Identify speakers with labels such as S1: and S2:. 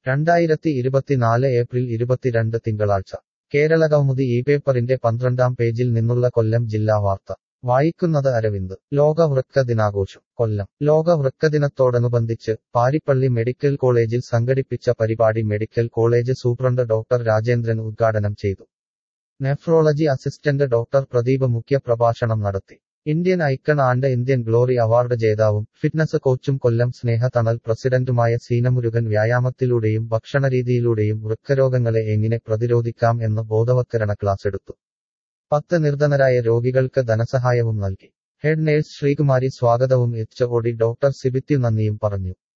S1: രണ്ടായിരത്തി ഇരുപത്തിനാല് ഏപ്രിൽ ഇരുപത്തിരണ്ട് തിങ്കളാഴ്ച കേരളകൗമുദി ഈ പേപ്പറിന്റെ പന്ത്രണ്ടാം പേജിൽ നിന്നുള്ള കൊല്ലം ജില്ലാ വാർത്ത വായിക്കുന്നത് അരവിന്ദ് ലോക വൃക്ക ദിനാഘോഷം കൊല്ലം ലോക വൃക്ക ദിനത്തോടനുബന്ധിച്ച് പാരിപ്പള്ളി മെഡിക്കൽ കോളേജിൽ സംഘടിപ്പിച്ച പരിപാടി medical college superintendent doctor Rajendran ഉദ്ഘാടനം ചെയ്തു നെഫ്രോളജി അസിസ്റ്റന്റ് ഡോക്ടർ പ്രദീപ് മുഖ്യ പ്രഭാഷണം നടത്തി Indian icon and Indian glory award ജേതാവും ഫിറ്റ്നസ് കോച്ചും കൊല്ലം സ്നേഹതണൽ പ്രസിഡന്റുമായ സീനമുരുകൻ വ്യായാമത്തിലൂടെയും ഭക്ഷണരീതിയിലൂടെയും വൃക്കരോഗങ്ങളെ എങ്ങനെ പ്രതിരോധിക്കാം എന്ന് ബോധവത്കരണ ക്ലാസ് എടുത്തു പത്ത് നിർധനരായ രോഗികൾക്ക് ധനസഹായവും നൽകി ഹെഡ് നേഴ്സ് ശ്രീകുമാരി സ്വാഗതവും എച്ച് ഒ ഡി ഡോക്ടർ സിബിത്യു നന്ദിയും പറഞ്ഞു